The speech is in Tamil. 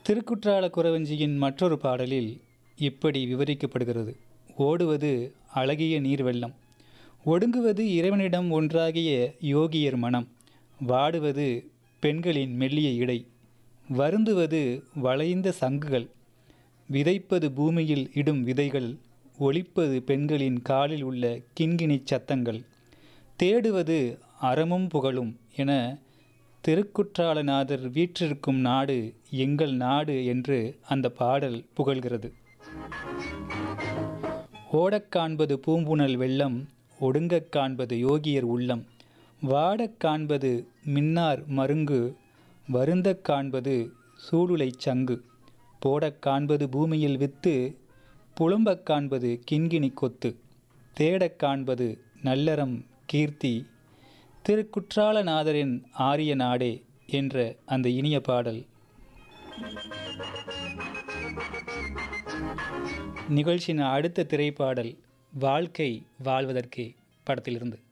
திருக்குற்றால குறவஞ்சியின் மற்றொரு பாடலில் இப்படி விவரிக்கப்படுகிறது ஓடுவது அழகிய நீர் வெள்ளம் ஒடுங்குவது இறைவனிடம் ஒன்றாகிய யோகியர் மனம் வாடுவது பெண்களின் மெல்லிய இடை வருந்துவது வளைந்த சங்குகள் விதைப்பது பூமியில் இடும் விதைகள் ஒலிப்பது பெண்களின் காலில் உள்ள கிண்கிணிச் சத்தங்கள் தேடுவது அறமும் புகழும் என திருக்குற்றாலநாதர் வீற்றிருக்கும் நாடு எங்கள் நாடு என்று அந்த பாடல் புகழ்கிறது ஓடக் காண்பது பூம்புணல் வெள்ளம் ஒடுங்கக் காண்பது யோகியர் உள்ளம் வாடக் காண்பது மின்னார் மருங்கு வருந்தக் காண்பது சூளுலைச் சங்கு போடக் காண்பது பூமியில் வித்து புலம்பக் காண்பது கிண்கிணி கொத்து தேடக் காண்பது நல்லறம் கீர்த்தி திருக்குற்றாலநாதரின் ஆரிய நாடே என்ற அந்த இனிய பாடல் நிகழ்ச்சியின் அடுத்த திரைப்பாடல் வாழ்க்கை வாழ்வதற்கே படத்திலிருந்து